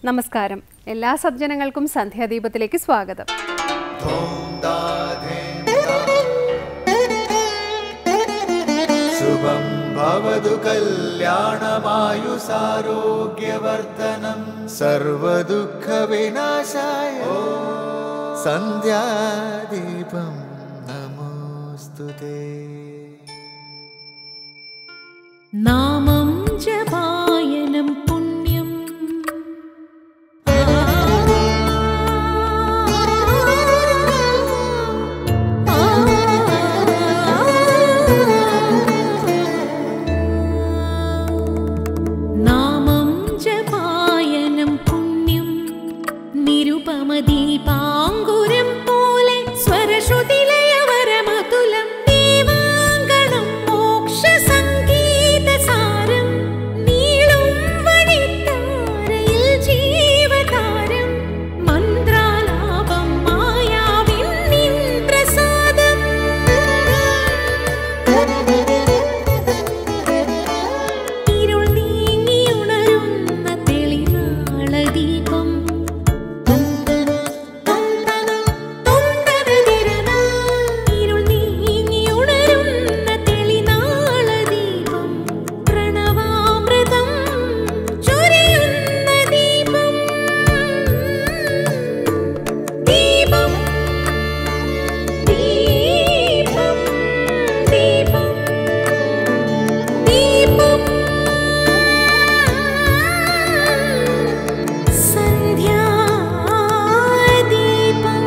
നമസ്കാരം എല്ലാ സജ്ജനങ്ങൾക്കും സന്ധ്യാദീപത്തിലേക്ക് സ്വാഗതം ശുഭം ഭവതു കല്യാണമായുസാരോഗ്യവർദ്ധനം സർവദുഃഖവിനാശായ സന്ധ്യാദീപം നമോസ്തുതേ നാമം ജപായനം പുണ്യം നാമം ജപായനം പുണ്യം നിരുപമദീപാങ്കുരം പോലെ സ്വരശ്രുതിലയവരമതുലം ദീവാങ്കണം മോക്ഷസംഗീതസാരം നീളും വഴിത്താരയിൽ ജീവതാരം മന്ത്രാലാപം മായാവിൻ നിൻ പ്രസാദം ഇരുൾ നീങ്ങിയുണരുന്ന തെളിനാളദീപം ഇരുൾ നീങ്ങിയുണരുന്ന തെളിനാളദീപം പ്രണവാമൃതം ചൊരിയുന്ന ദീപം ദീപം ദീപം ദീപം ദീപം സന്ധ്യാദീപം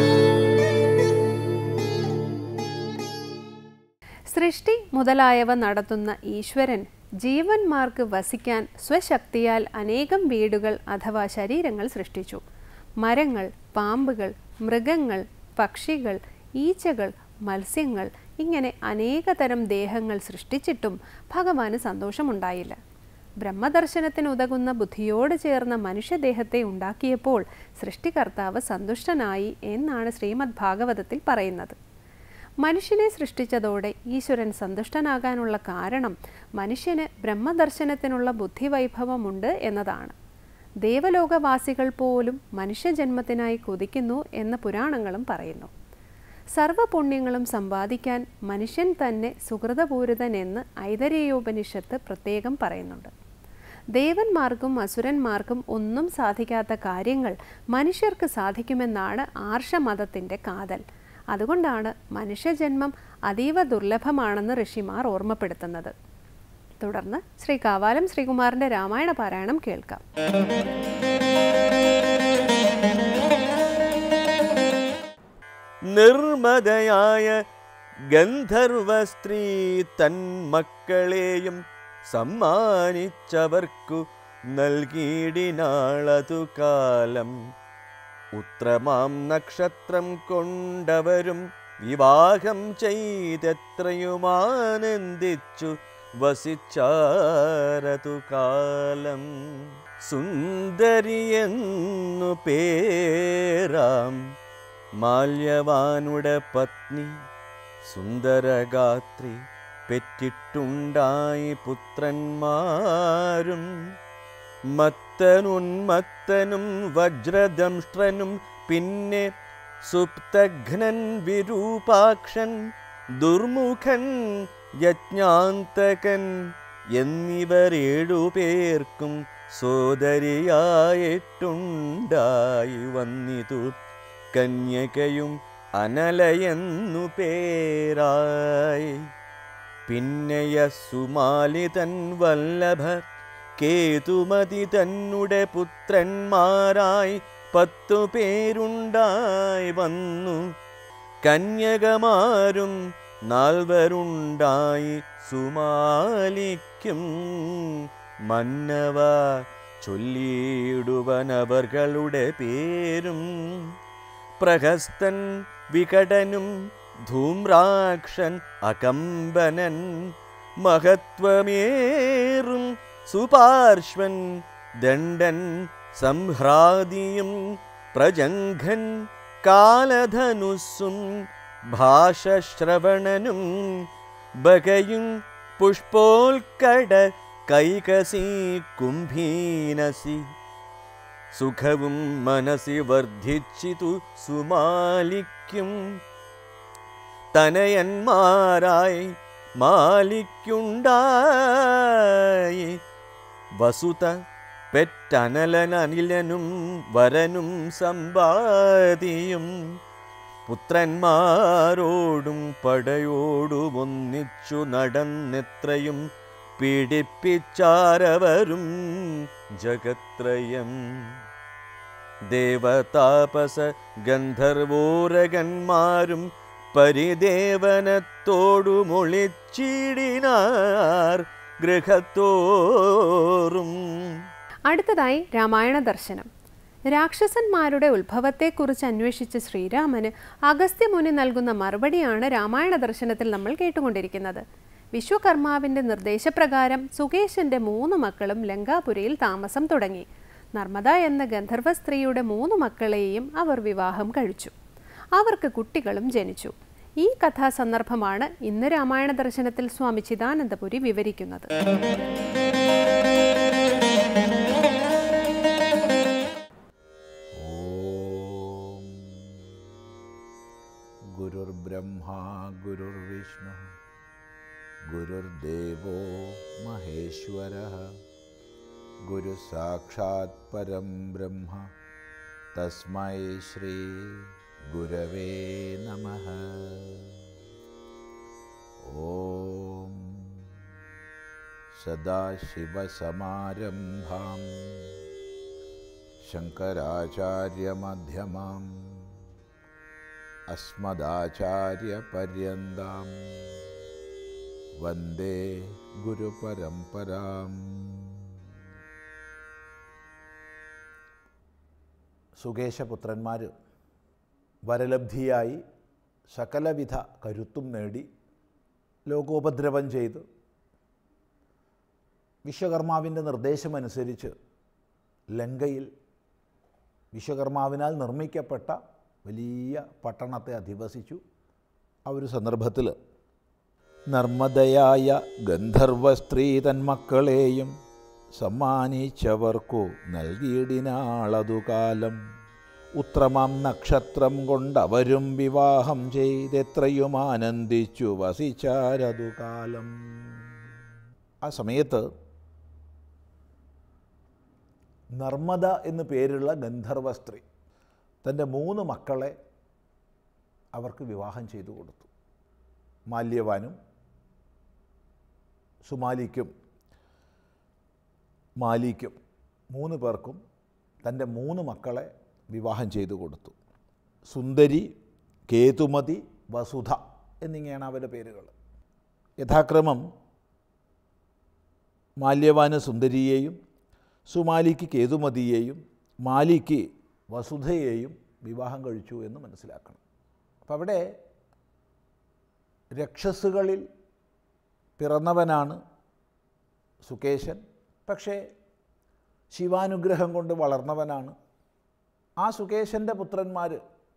സൃഷ്ടി മുതലായവ നടത്തുന്ന ഈശ്വരൻ ജീവന്മാർക്ക് വസിക്കാൻ സ്വശക്തിയാൽ അനേകം വീടുകൾ അഥവാ ശരീരങ്ങൾ സൃഷ്ടിച്ചു മരങ്ങൾ പാമ്പുകൾ മൃഗങ്ങൾ പക്ഷികൾ ഈച്ചകൾ മത്സ്യങ്ങൾ ഇങ്ങനെ അനേകതരം ദേഹങ്ങൾ സൃഷ്ടിച്ചിട്ടും ഭഗവാന് സന്തോഷമുണ്ടായില്ല ബ്രഹ്മദർശനത്തിന് ഉതകുന്ന ബുദ്ധിയോട് ചേർന്ന മനുഷ്യദേഹത്തെ ഉണ്ടാക്കിയപ്പോൾ സൃഷ്ടികർത്താവ് സന്തുഷ്ടനായി എന്നാണ് ശ്രീമദ് ഭാഗവതത്തിൽ പറയുന്നത് മനുഷ്യനെ സൃഷ്ടിച്ചതോടെ ഈശ്വരൻ സന്തുഷ്ടനാകാനുള്ള കാരണം മനുഷ്യന് ബ്രഹ്മദർശനത്തിനുള്ള ബുദ്ധിവൈഭവമുണ്ട് എന്നതാണ് ദേവലോകവാസികൾ പോലും മനുഷ്യജന്മത്തിനായി കൊതിക്കുന്നു എന്ന് പുരാണങ്ങളും പറയുന്നു സർവപുണ്യങ്ങളും സമ്പാദിക്കാൻ മനുഷ്യൻ തന്നെ സുഹൃതപൂരിതൻ എന്ന് ഐതരേയോപനിഷത്ത് പ്രത്യേകം പറയുന്നുണ്ട് ദേവന്മാർക്കും അസുരന്മാർക്കും ഒന്നും സാധിക്കാത്ത കാര്യങ്ങൾ മനുഷ്യർക്ക് സാധിക്കുമെന്നാണ് ആർഷമതത്തിൻ്റെ കാതൽ അതുകൊണ്ടാണ് മനുഷ്യജന്മം അതീവ ദുർലഭമാണെന്ന് ഋഷിമാർ ഓർമ്മപ്പെടുത്തുന്നത് തുടർന്ന് ശ്രീ കാവാലം ശ്രീകുമാറിൻ്റെ രാമായണ പാരായണം കേൾക്കാം നിർമ്മതയായ ഗന്ധർവസ്ത്രീ തൻ മക്കളെയും സമ്മാനിച്ചവർക്കു നൽകിയിടിനാളതു കാലം ഉത്രമാം നക്ഷത്രം കൊണ്ടവരും വിവാഹം ചെയ്തെത്രയുമാനന്ദിച്ചു വസിച്ചാരതു കാലം സുന്ദരിയെന്നു പേരാം മാല്യവാനുടെ പത്നി സുന്ദരഗാത്രി പെറ്റിട്ടുണ്ടായി പുത്രന്മാരും മത്തനുന്മത്തനും വജ്രദംഷ്ട്രനും പിന്നെ സുപ്തഘ്നൻ വിരൂപാക്ഷൻ ദുർമുഖൻ യജ്ഞാന്തകൻ എന്നിവരേഴുപേർക്കും സോദരിയായിട്ടുണ്ടായി വന്നിതു കന്യകയും അനലയെന്നു പേരായി പിന്നെയ സുമാലിതൻ വല്ലഭ കേതുമതി തന്നുടെ പുത്രന്മാരായി പത്തു പേരുണ്ടായി വന്നു കന്യകമാരും നാൽവരുണ്ടായി സുമാലിക്കും മന്നവ ചൊല്ലിയിടുവനവർകളുടെ പേരും പ്രഹസ്തൻ വികടനും ധൂമ്രാക്ഷൻ അകമ്പനൻ മഹത്വമേറും സുപാർശ്വൻ ദണ്ഡൻ സംഹ്രാദിയും പ്രജംഘൻ കാലധനുസ്സും ഭാഷശ്രവണനും ബകയും പുഷ്പോൽക്കട കൈകസി കുംഭീനസി സുഖവും മനസ്സി വർദ്ധിച്ചിതു സുമാലിക്കും തനയന്മാരായി മാലിക്കുണ്ടായി വസുത പെറ്റനലനനിലനും വരനും സമ്പാദിയും പുത്രന്മാരോടും പടയോടും ഒന്നിച്ചു നടന്നെത്രയും പീഡിപ്പിച്ചാരവരും ജഗത്രയം ദേവതാപസ ഗന്ധർവോരകന്മാരും പരിദേവനത്തോടുമൊളിച്ചിടിനാർ ഗൃഹത്തോറും അടുത്തതായി രാമായണ ദർശനം രാക്ഷസന്മാരുടെ ഉത്ഭവത്തെക്കുറിച്ച് അന്വേഷിച്ച ശ്രീരാമന് അഗസ്ത്യമുനി നൽകുന്ന മറുപടിയാണ് രാമായണ ദർശനത്തിൽ നമ്മൾ കേട്ടുകൊണ്ടിരിക്കുന്നത് വിശ്വകർമാവിന്റെ നിർദ്ദേശപ്രകാരം സുകേശന്റെ മൂന്ന് മക്കളും ലങ്കാപുരിയിൽ താമസം തുടങ്ങി നർമ്മദ എന്ന ഗന്ധർവ സ്ത്രീയുടെ മൂന്ന് മക്കളെയും അവർ വിവാഹം കഴിച്ചു അവർക്ക് കുട്ടികളും ജനിച്ചു ഈ കഥാസന്ദർഭമാണ് ഇന്ന് രാമായണ ദർശനത്തിൽ സ്വാമി ചിദാനന്ദപുരി വിവരിക്കുന്നത് ഓം ഗുരുർബ്രഹ്മാ ഗുരുർവിഷ്ണു ഗുരുർദേവോ മഹേശ്വര ഗുരു സാക്ഷാത് പരം ബ്രഹ്മ തസ്മൈ ശ്രീ ഗുരവേ നമ ഓം സദാശിവസമാരംഭാം ശങ്കരാചാര്യമധ്യമാം അസ്മദാചാര്യപര്യന്താം വന്ദേ ഗുരുപരമ്പരാം സുകേശപുത്രന്മാർ വരലബ്ധിയായി സകലവിധ കരുത്തും നേടി ലോകോപദ്രവം ചെയ്ത് വിശ്വകർമാവിൻ്റെ നിർദ്ദേശമനുസരിച്ച് ലങ്കയിൽ വിശ്വകർമാവിനാൽ നിർമ്മിക്കപ്പെട്ട വലിയ പട്ടണത്തെ അധിവസിച്ചു ആ ഒരു സന്ദർഭത്തിൽ നർമ്മദയായ ഗന്ധർവ സ്ത്രീ തന്മക്കളെയും സമ്മാനിച്ചവർക്കു നൽകിയിടിനാളതു കാലം ഉത്രമാം നക്ഷത്രം കൊണ്ടവരും വിവാഹം ചെയ്തെത്രയും ആനന്ദിച്ചു വസിച്ചാരതു കാലം ആ സമയത്ത് നർമ്മദ എന്നു പേരുള്ള ഗന്ധർവ സ്ത്രീ തൻ്റെ മൂന്ന് മക്കളെ അവർക്ക് വിവാഹം ചെയ്തു കൊടുത്തു മാല്യവാനും സുമാലിക്കും മാലിക്കും മൂന്ന് പേർക്കും തൻ്റെ മൂന്ന് മക്കളെ വിവാഹം ചെയ്തു കൊടുത്തു സുന്ദരി കേതുമതി വസുധ എന്നിങ്ങനെയാണ് അവരുടെ പേരുകൾ യഥാക്രമം മാല്യവാന് സുന്ദരിയെയും സുമാലിക്ക് കേതുമതിയെയും മാലിക്ക് വസുധയെയും വിവാഹം കഴിച്ചു എന്ന് മനസ്സിലാക്കണം അപ്പം അവിടെ രക്ഷസുകളിൽ പിറന്നവനാണ് സുകേശൻ പക്ഷേ ശിവാനുഗ്രഹം കൊണ്ട് വളർന്നവനാണ് ആ സുകേശൻ്റെ പുത്രന്മാർ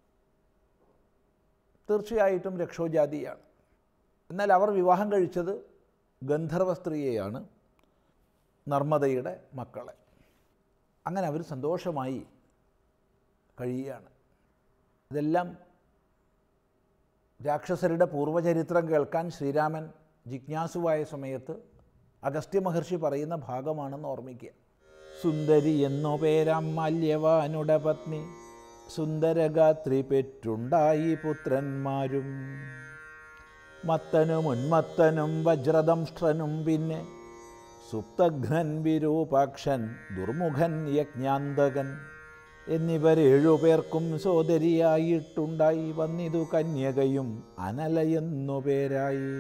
തീർച്ചയായിട്ടും രക്ഷോജാതിയാണ് എന്നാൽ അവർ വിവാഹം കഴിച്ചത് ഗന്ധർവ സ്ത്രീയെയാണ് നർമ്മദയുടെ മക്കളെ അങ്ങനെ അവർ സന്തോഷമായി കഴിയുകയാണ് ഇതെല്ലാം രാക്ഷസരുടെ പൂർവ്വചരിത്രം കേൾക്കാൻ ശ്രീരാമൻ ജിജ്ഞാസുവായ സമയത്ത് അഗസ്ത്യ മഹർഷി പറയുന്ന ഭാഗമാണെന്ന് ഓർമ്മിക്കുക സുന്ദരി എന്നോ പേരാം മാല്യവാനുടെ പത്നി സുന്ദരഗാത്രി പെറ്റുണ്ടായി പുത്രന്മാരും മത്തനും ഉന്മത്തനും വജ്രദംഷ്ട്രനും പിന്നെ സുപ്തഘ്നൻ വിരൂപാക്ഷൻ ദുർമുഖൻ യജ്ഞാന്തകൻ എന്നിവരേഴുപേർക്കും സോദരിയായിട്ടുണ്ടായി വന്നിതു കന്യകയും അനലയെന്നു പേരായി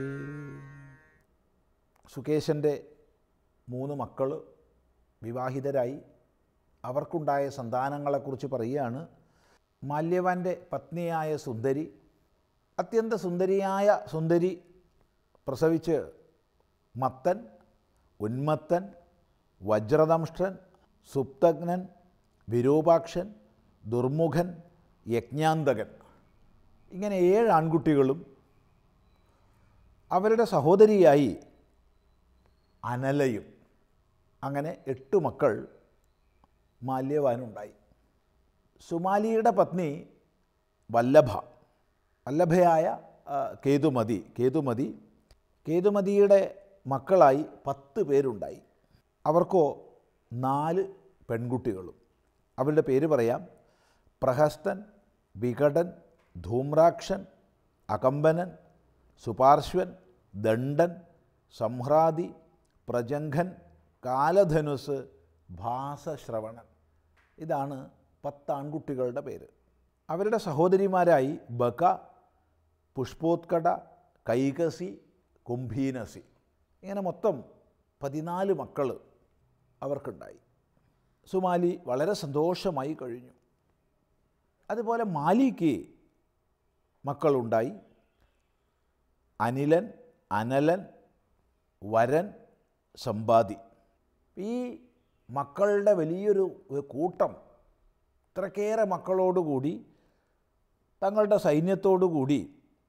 സുകേശൻ്റെ മൂന്ന് മക്കൾ വിവാഹിതരായി അവർക്കുണ്ടായ സന്താനങ്ങളെക്കുറിച്ച് പറയുകയാണ് മാല്യവാൻ്റെ പത്നിയായ സുന്ദരി അത്യന്ത സുന്ദരിയായ സുന്ദരി പ്രസവിച്ച് മത്തൻ ഉന്മത്തൻ വജ്രദംഷ്ട്രൻ സുപ്തഗ്നൻ വിരൂപാക്ഷൻ ദുർമുഖൻ യജ്ഞാന്തകൻ ഇങ്ങനെ ഏഴ് ആൺകുട്ടികളും അവരുടെ സഹോദരിയായി അനലയും അങ്ങനെ എട്ട് മക്കൾ മാല്യവാനുണ്ടായി സുമാലിയുടെ പത്നി വല്ലഭ വല്ലഭയായ ആ, കേതുമതി കേതുമതി കേതുമതിയുടെ മക്കളായി പത്ത് പേരുണ്ടായി അവർക്കോ നാല് പെൺകുട്ടികളും അവരുടെ പേര് പറയാം പ്രഹസ്തൻ വികടൻ ധൂമ്രാക്ഷൻ അകമ്പനൻ സുപാർശ്വൻ ദണ്ഡൻ സംഹ്രാദി പ്രജംഘൻ കാലധനുസ് ഭാസശ്രവണൻ ഇതാണ് പത്ത് ആൺകുട്ടികളുടെ പേര് അവരുടെ സഹോദരിമാരായി ബക പുഷ്പോത്കട കൈകസി കുംഭീനസി ഇങ്ങനെ മൊത്തം പതിനാല് മക്കൾ അവർക്കുണ്ടായി സുമാലി വളരെ സന്തോഷമായി കഴിഞ്ഞു അതുപോലെ മാലിക്ക് മക്കളുണ്ടായി അനിലൻ അനലൻ വരൻ സമ്പാദി ഈ മക്കളുടെ വലിയൊരു ഒരു കൂട്ടം ഇത്രക്കേറെ മക്കളോടുകൂടി തങ്ങളുടെ സൈന്യത്തോടുകൂടി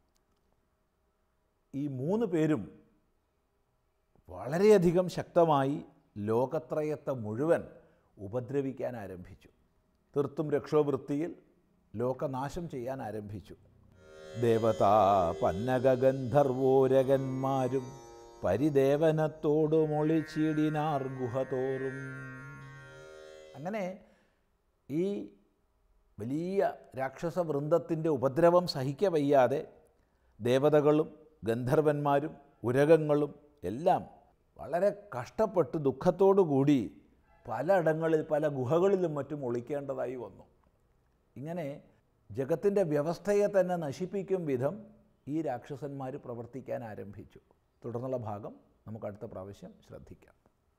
ഈ മൂന്ന് പേരും വളരെയധികം ശക്തമായി ലോകത്രയത്തെ മുഴുവൻ ഉപദ്രവിക്കാൻ ആരംഭിച്ചു തീർത്തും രക്ഷോവൃത്തിയിൽ ലോകനാശം ചെയ്യാൻ ആരംഭിച്ചു ദേവതാ പന്നഗന്ധർവോരകന്മാരും പരിദേവനത്തോടു മൊളിച്ചിടിനാർ ഗുഹതോറും അങ്ങനെ ഈ വലിയ രാക്ഷസ വൃന്ദത്തിൻ്റെ ഉപദ്രവം സഹിക്കവയ്യാതെ ദേവതകളും ഗന്ധർവന്മാരും ഉരകങ്ങളും എല്ലാം വളരെ കഷ്ടപ്പെട്ട് ദുഃഖത്തോടു കൂടി പലയിടങ്ങളിൽ പല ഗുഹകളിലും മറ്റും ഒളിക്കേണ്ടതായി വന്നു ഇങ്ങനെ ജഗത്തിൻ്റെ വ്യവസ്ഥയെ തന്നെ നശിപ്പിക്കും വിധം ഈ രാക്ഷസന്മാർ പ്രവർത്തിക്കാൻ ആരംഭിച്ചു തുടർന്നുള്ള ഭാഗം നമുക്ക് അടുത്ത പ്രാവശ്യം ശ്രദ്ധിക്കാം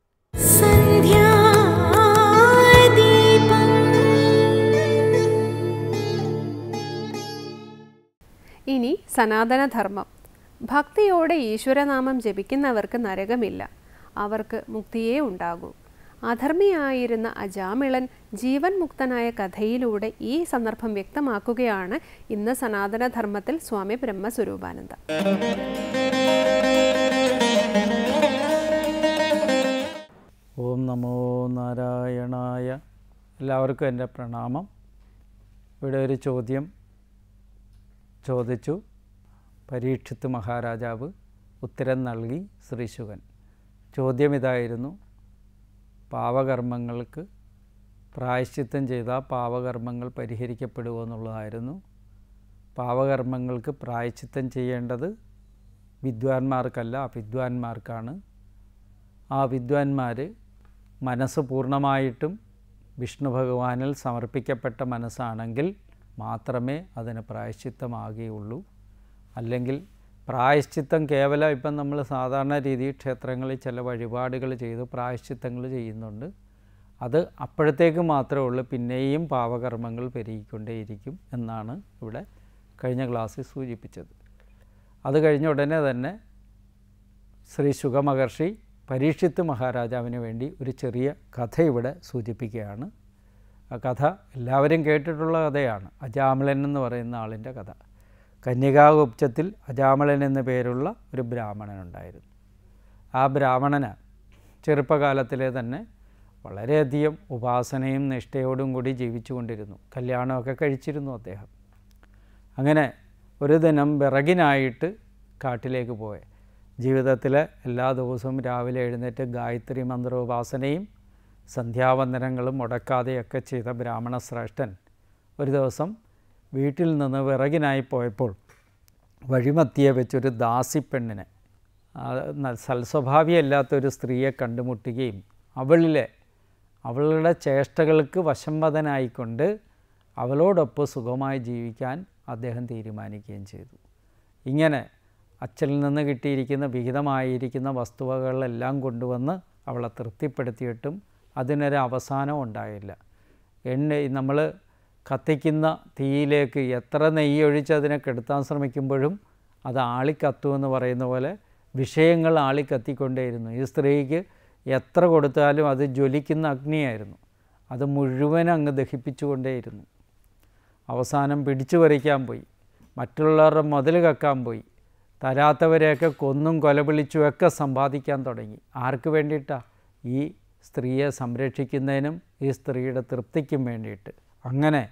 ഇനി സനാതനധർമ്മം ഭക്തിയോടെ ഈശ്വരനാമം ജപിക്കുന്നവർക്ക് നരകമില്ല അവർക്ക് മുക്തിയേ ഉണ്ടാകൂ അധർമ്മിയായിരുന്ന അജാമിളൻ ജീവൻ മുക്തനായ കഥയിലൂടെ ഈ സന്ദർഭം വ്യക്തമാക്കുകയാണ് ഇന്ന് സനാതനധർമ്മത്തിൽ സ്വാമി ബ്രഹ്മസ്വരൂപാനന്ദ ഓം നമോ നാരായണായ എല്ലാവർക്കും എൻ്റെ പ്രണാമം ഇവിടെ ഒരു ചോദ്യം ചോദിച്ചു പരീക്ഷിത്ത് മഹാരാജാവ് ഉത്തരം നൽകി ശ്രീശുകൻ ചോദ്യം ഇതായിരുന്നു പാവകർമ്മങ്ങൾക്ക് പ്രായശ്ചിത്തം ചെയ്താൽ പാവകർമ്മങ്ങൾ പരിഹരിക്കപ്പെടുമോ എന്നുള്ളതായിരുന്നു പാവകർമ്മങ്ങൾക്ക് പ്രായശ്ചിത്തം ചെയ്യേണ്ടത് വിദ്വാൻമാർക്കല്ല വിദ്വാൻമാർക്കാണ് ആ വിദ്വാൻമാർ മനസ്സ് പൂർണ്ണമായിട്ടും വിഷ്ണു ഭഗവാനിൽ സമർപ്പിക്കപ്പെട്ട മനസ്സാണെങ്കിൽ മാത്രമേ അതിന് പ്രായശ്ചിത്തമാകുകയുള്ളൂ അല്ലെങ്കിൽ പ്രായശ്ചിത്തം കേവലം ഇപ്പം നമ്മൾ സാധാരണ രീതിയിൽ ക്ഷേത്രങ്ങളിൽ ചില വഴിപാടുകൾ ചെയ്ത് പ്രായശ്ചിത്തങ്ങൾ ചെയ്യുന്നുണ്ട് അത് അപ്പോഴത്തേക്ക് മാത്രമേ ഉള്ളൂ പിന്നെയും പാവകർമ്മങ്ങൾ പെരുകിക്കൊണ്ടേയിരിക്കും എന്നാണ് ഇവിടെ കഴിഞ്ഞ ക്ലാസ്സിൽ സൂചിപ്പിച്ചത് അത് കഴിഞ്ഞ ഉടനെ തന്നെ ശ്രീ ശുഗമഹർഷി പരീക്ഷിത്ത് മഹാരാജാവിന് വേണ്ടി ഒരു ചെറിയ കഥ ഇവിടെ സൂചിപ്പിക്കുകയാണ് ആ കഥ എല്ലാവരും കേട്ടിട്ടുള്ള കഥയാണ് അജാമിളൻ എന്ന് പറയുന്ന ആളിൻ്റെ കഥ കന്യകാകുപ്തത്തിൽ അജാമിളൻ എന്ന പേരുള്ള ഒരു ബ്രാഹ്മണനുണ്ടായിരുന്നു ആ ബ്രാഹ്മണന് ചെറുപ്പകാലത്തിലെ തന്നെ വളരെയധികം ഉപാസനയും നിഷ്ഠയോടും കൂടി ജീവിച്ചു കൊണ്ടിരുന്നു കല്യാണമൊക്കെ കഴിച്ചിരുന്നു അദ്ദേഹം അങ്ങനെ ഒരു ദിനം വിറകിനായിട്ട് കാട്ടിലേക്ക് പോയ ജീവിതത്തിൽ എല്ലാ ദിവസവും രാവിലെ എഴുന്നേറ്റ് ഗായത്രി മന്ത്രോപാസനയും സന്ധ്യാവന്ദനങ്ങളും മുടക്കാതെയൊക്കെ ചെയ്ത ബ്രാഹ്മണ ശ്രേഷ്ഠൻ ഒരു ദിവസം വീട്ടിൽ നിന്ന് വിറകിനായി പോയപ്പോൾ വഴിമത്തിയെ വെച്ചൊരു ദാസിപ്പെണ്ണിനെ ആ, ന- സൽസ്വഭാവിയല്ലാത്തൊരു സ്ത്രീയെ കണ്ടുമുട്ടുകയും അവളിലെ അവളുടെ ചേഷ്ടകൾക്ക് വശംവദനായിക്കൊണ്ട് അവളോടൊപ്പം സുഖമായി ജീവിക്കാൻ അദ്ദേഹം തീരുമാനിക്കുകയും ചെയ്തു ഇങ്ങനെ അച്ഛനിൽ നിന്ന് കിട്ടിയിരിക്കുന്ന വിഹിതമായിരിക്കുന്ന വസ്തുവകളെല്ലാം കൊണ്ടുവന്ന് അവളെ തൃപ്തിപ്പെടുത്തിയിട്ടും അതിനൊരു അവസാനം ഉണ്ടായില്ല എണ്ണ നമ്മൾ കത്തിക്കുന്ന തീയിലേക്ക് എത്ര നെയ്യ് ഒഴിച്ച് അതിനെ കെടുത്താൻ ശ്രമിക്കുമ്പോഴും അത് ആളിക്കത്തുമെന്ന് പറയുന്ന പോലെ വിഷയങ്ങൾ ആളിക്കത്തിക്കൊണ്ടേയിരുന്നു ഈ സ്ത്രീക്ക് എത്ര കൊടുത്താലും അത് ജ്വലിക്കുന്ന അഗ്നിയായിരുന്നു അത് മുഴുവൻ അങ്ങ് ദഹിപ്പിച്ചുകൊണ്ടേയിരുന്നു അവസാനം പിടിച്ചു പറിക്കാൻ പോയി മറ്റുള്ളവരുടെ മുതൽ കക്കാൻ പോയി തരാത്തവരെയൊക്കെ കൊന്നും കൊലവിളിച്ചുമൊക്കെ സമ്പാദിക്കാൻ തുടങ്ങി ആർക്ക് വേണ്ടിയിട്ടാണ് ഈ സ്ത്രീയെ സംരക്ഷിക്കുന്നതിനും ഈ സ്ത്രീയുടെ തൃപ്തിക്കും വേണ്ടിയിട്ട് അങ്ങനെ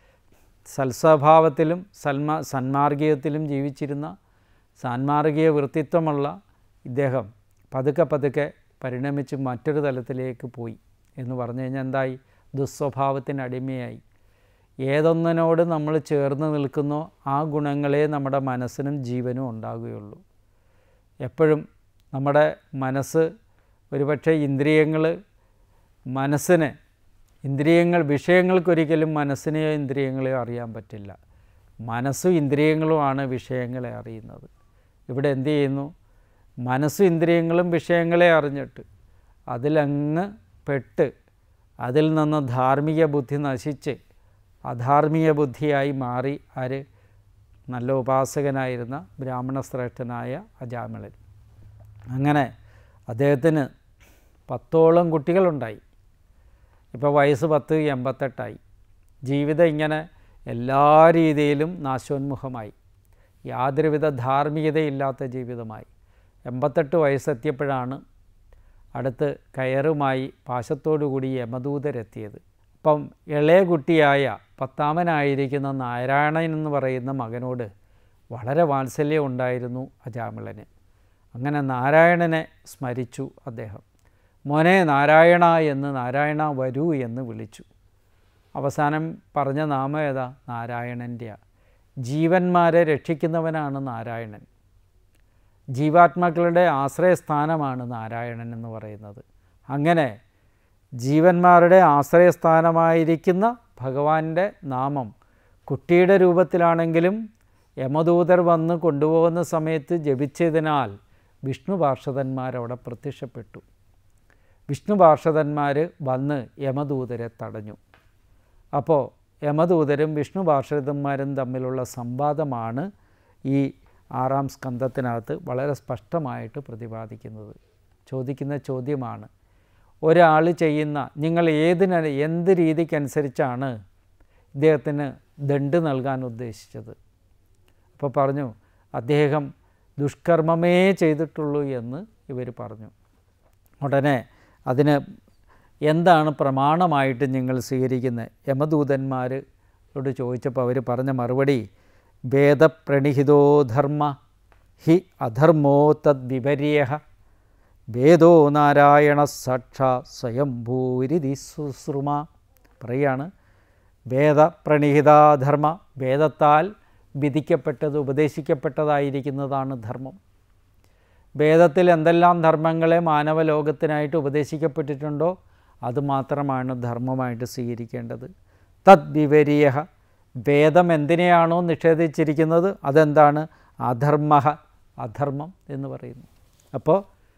സൽസ്വഭാവത്തിലും സന്മാ സന്മാർഗീയത്തിലും ജീവിച്ചിരുന്ന സാൻമാർഗീയ വൃത്തിത്വമുള്ള ഇദ്ദേഹം പതുക്കെ പതുക്കെ പരിണമിച്ച് മറ്റൊരു തലത്തിലേക്ക് പോയി എന്ന് പറഞ്ഞു കഴിഞ്ഞാൽ എന്തായി ദുസ്വഭാവത്തിന് അടിമയായി ഏതൊന്നിനോട് നമ്മൾ ചേർന്ന് നിൽക്കുന്നോ ആ ഗുണങ്ങളെ നമ്മുടെ മനസ്സിനും ജീവനും ഉണ്ടാകുകയുള്ളൂ എപ്പോഴും നമ്മുടെ മനസ്സ് ഒരുപക്ഷെ ഇന്ദ്രിയങ്ങൾ മനസ്സിന് ഇന്ദ്രിയങ്ങൾ വിഷയങ്ങൾക്കൊരിക്കലും മനസ്സിനെയോ ഇന്ദ്രിയങ്ങളെയോ അറിയാൻ പറ്റില്ല മനസ്സും ഇന്ദ്രിയങ്ങളുമാണ് വിഷയങ്ങളെ അറിയുന്നത് ഇവിടെ എന്ത് ചെയ്യുന്നു മനസ്സും ഇന്ദ്രിയങ്ങളും വിഷയങ്ങളെ അറിഞ്ഞിട്ട് അതിലങ്ങ് പെട്ട് അതിൽ നിന്ന് ധാർമ്മിക ബുദ്ധി നശിച്ച് അധാർമിക ബുദ്ധിയായി മാറി ആര് നല്ല ഉപാസകനായിരുന്ന ബ്രാഹ്മണ ശ്രേഷ്ഠനായ അജാമിളൻ അങ്ങനെ അദ്ദേഹത്തിന് പത്തോളം കുട്ടികളുണ്ടായി ഇപ്പോൾ വയസ്സ് പത്ത് എൺപത്തെട്ടായി ജീവിതം ഇങ്ങനെ എല്ലാ രീതിയിലും നാശോന്മുഖമായി യാതൊരുവിധ ധാർമ്മികതയില്ലാത്ത ജീവിതമായി എൺപത്തെട്ട് വയസ്സെത്തിയപ്പോഴാണ് അടുത്ത് കയറുമായി പാശത്തോടുകൂടി യമദൂതരെത്തിയത് അപ്പം ഇളയ കുട്ടിയായ പത്താമനായിരിക്കുന്ന നാരായണൻ എന്ന് പറയുന്ന മകനോട് വളരെ വാത്സല്യം ഉണ്ടായിരുന്നു അജാമിളന് അങ്ങനെ നാരായണനെ സ്മരിച്ചു അദ്ദേഹം മോനെ നാരായണ എന്ന് നാരായണ വരൂ എന്ന് വിളിച്ചു അവസാനം പറഞ്ഞ നാമം ഏതാ നാരായണൻ്റെയാ ജീവന്മാരെ രക്ഷിക്കുന്നവനാണ് നാരായണൻ ജീവാത്മാക്കളുടെ ആശ്രയസ്ഥാനമാണ് നാരായണൻ എന്ന് പറയുന്നത് അങ്ങനെ ജീവന്മാരുടെ ആശ്രയസ്ഥാനമായിരിക്കുന്ന ഭഗവാന്റെ നാമം കുട്ടിയുടെ രൂപത്തിലാണെങ്കിലും യമദൂതർ വന്ന് കൊണ്ടുപോകുന്ന സമയത്ത് ജപിച്ചതിനാൽ വിഷ്ണു പാർഷദന്മാരവിടെ പ്രത്യക്ഷപ്പെട്ടു വിഷ്ണു പാർഷദന്മാർ വന്ന് യമദൂതരെ തടഞ്ഞു അപ്പോൾ യമദൂതരും വിഷ്ണു പാർഷദന്മാരും തമ്മിലുള്ള സംവാദമാണ് ഈ ആറാം സ്കന്ധത്തിനകത്ത് വളരെ സ്പഷ്ടമായിട്ട് പ്രതിപാദിക്കുന്നത് ചോദിക്കുന്ന ചോദ്യമാണ് ഒരാൾ ചെയ്യുന്ന നിങ്ങൾ ഏതിന എന്ത് രീതിക്കനുസരിച്ചാണ് ഇദ്ദേഹത്തിന് ദണ്ട് നൽകാൻ ഉദ്ദേശിച്ചത് അപ്പോൾ പറഞ്ഞു അദ്ദേഹം ദുഷ്കർമ്മമേ ചെയ്തിട്ടുള്ളൂ എന്ന് ഇവർ പറഞ്ഞു ഉടനെ അതിന് എന്താണ് പ്രമാണമായിട്ട് നിങ്ങൾ സ്വീകരിക്കുന്നത് യമദൂതന്മാരോട് ചോദിച്ചപ്പോൾ അവർ പറഞ്ഞ മറുപടി വേദപ്രണിഹിതോ ധർമ്മ ഹി അധർമ്മോ തദ്വിപര്യ വേദോ നാരായണ സാക്ഷാ സ്വയംഭൂരിതി സുശ്രുമ പറയാണ് വേദപ്രണിഹിതാധർമ്മ വേദത്താൽ വിധിക്കപ്പെട്ടത് ഉപദേശിക്കപ്പെട്ടതായിരിക്കുന്നതാണ് ധർമ്മം വേദത്തിൽ എന്തെല്ലാം ധർമ്മങ്ങളെ മാനവലോകത്തിനായിട്ട് ഉപദേശിക്കപ്പെട്ടിട്ടുണ്ടോ അത് മാത്രമാണ് ധർമ്മമായിട്ട് സ്വീകരിക്കേണ്ടത് തദ്വിപരീയ വേദം എന്തിനെയാണോ നിഷേധിച്ചിരിക്കുന്നത് അതെന്താണ് അധർമ്മ അധർമ്മം എന്ന് പറയുന്നു അപ്പോൾ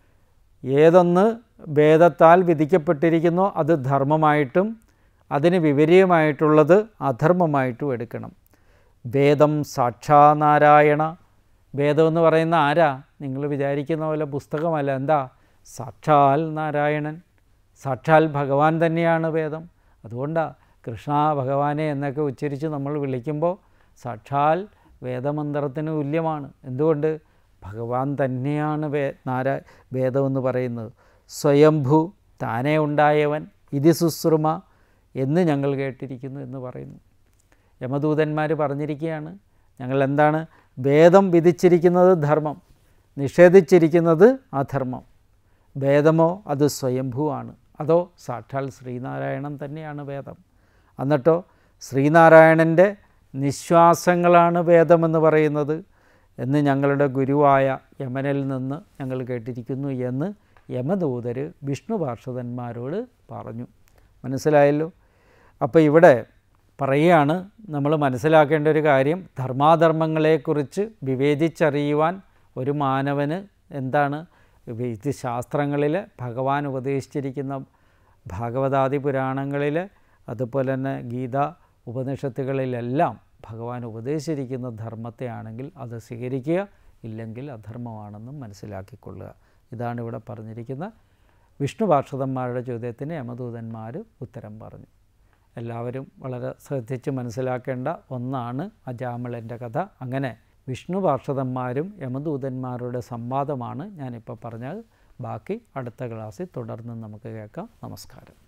ഏതൊന്ന് വേദത്താൽ വിധിക്കപ്പെട്ടിരിക്കുന്നോ അത് ധർമ്മമായിട്ടും അതിന് വിപരീയമായിട്ടുള്ളത് അധർമ്മമായിട്ടും എടുക്കണം വേദം സാക്ഷാനാരായണ വേദം എന്ന് പറയുന്ന ആരാ നിങ്ങൾ വിചാരിക്കുന്ന പോലെ പുസ്തകമല്ല എന്താ സാക്ഷാൽ നാരായണൻ സാക്ഷാൽ ഭഗവാൻ തന്നെയാണ് വേദം അതുകൊണ്ടാണ് കൃഷ്ണ ഭഗവാനെ എന്നൊക്കെ ഉച്ചരിച്ച് നമ്മൾ വിളിക്കുമ്പോൾ സാക്ഷാൽ വേദമന്ത്രത്തിന് തുല്യമാണ് എന്തുകൊണ്ട് ഭഗവാൻ തന്നെയാണ് വേ നാരാ വേദമെന്ന് പറയുന്നത് സ്വയംഭൂ താനേ ഉണ്ടായവൻ ഇതി സുശ്രുമ എന്ന് ഞങ്ങൾ കേട്ടിരിക്കുന്നു എന്ന് പറയുന്നു യമദൂതന്മാർ പറഞ്ഞിരിക്കുകയാണ് ഞങ്ങൾ എന്താണ് വേദം വിധിച്ചിരിക്കുന്നത് ധർമ്മം നിഷേധിച്ചിരിക്കുന്നത് അധർമ്മം വേദമോ അത് സ്വയംഭൂവാണ് അതോ സാക്ഷാൽ ശ്രീനാരായണൻ തന്നെയാണ് വേദം എന്നിട്ടോ ശ്രീനാരായണൻ്റെ നിശ്വാസങ്ങളാണ് വേദമെന്ന് പറയുന്നത് എന്ന് ഞങ്ങളുടെ ഗുരുവായ യമനിൽ നിന്ന് ഞങ്ങൾ കേട്ടിരിക്കുന്നു എന്ന് യമദൂതർ വിഷ്ണു പാർഷദന്മാരോട് പറഞ്ഞു മനസ്സിലായല്ലോ അപ്പോൾ ഇവിടെ പറയുകയാണ് നമ്മൾ മനസ്സിലാക്കേണ്ട ഒരു കാര്യം ധർമാധർമ്മങ്ങളെക്കുറിച്ച് വിവേചിച്ചറിയുവാൻ ഒരു മാനവന് എന്താണ് ഇത് ശാസ്ത്രങ്ങളിൽ ഭഗവാൻ ഉപദേശിച്ചിരിക്കുന്ന ഭാഗവതാദി പുരാണങ്ങളിൽ അതുപോലെ തന്നെ ഗീത ഉപനിഷത്തുകളിലെല്ലാം ഭഗവാൻ ഉപദേശിച്ചിരിക്കുന്ന ധർമ്മത്തെ ആണെങ്കിൽ അത് സ്വീകരിക്കുക ഇല്ലെങ്കിൽ അധർമ്മമാണെന്നും മനസ്സിലാക്കിക്കൊള്ളുക ഇതാണ് ഇവിടെ പറഞ്ഞിരിക്കുന്ന വിഷ്ണു പാർഷദന്മാരുടെ ചോദ്യത്തിന് യമദൂതന്മാർ ഉത്തരം പറഞ്ഞു എല്ലാവരും വളരെ ശ്രദ്ധിച്ച് മനസ്സിലാക്കേണ്ട ഒന്നാണ് അജാമിളൻ്റെ കഥ അങ്ങനെ വിഷ്ണു പാർഷദന്മാരും യമദൂതന്മാരുടെ സംവാദമാണ് ഞാനിപ്പോൾ പറഞ്ഞത് ബാക്കി അടുത്ത ക്ലാസ്സിൽ തുടർന്ന് നമുക്ക് കേൾക്കാം നമസ്കാരം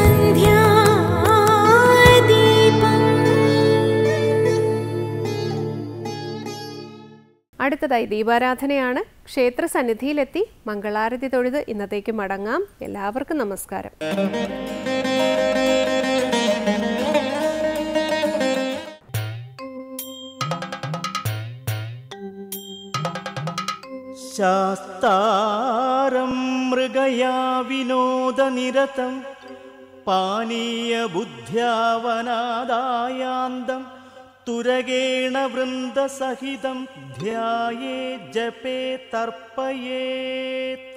അടുത്തതായി ദീപാരാധനയാണ് ക്ഷേത്ര സന്നിധിയിലെത്തി മംഗളാരതി തൊഴുത് ഇന്നത്തേക്ക് മടങ്ങാം എല്ലാവർക്കും നമസ്കാരം ശാസ്താരം മൃഗയാ വിനോദനിരതം പാനീയബുദ്ധ്യാവനാദായാന്തം തുരകേണ വൃന്ദസഹിതം ധ്യായേ ജപേ തർപ്പയേത്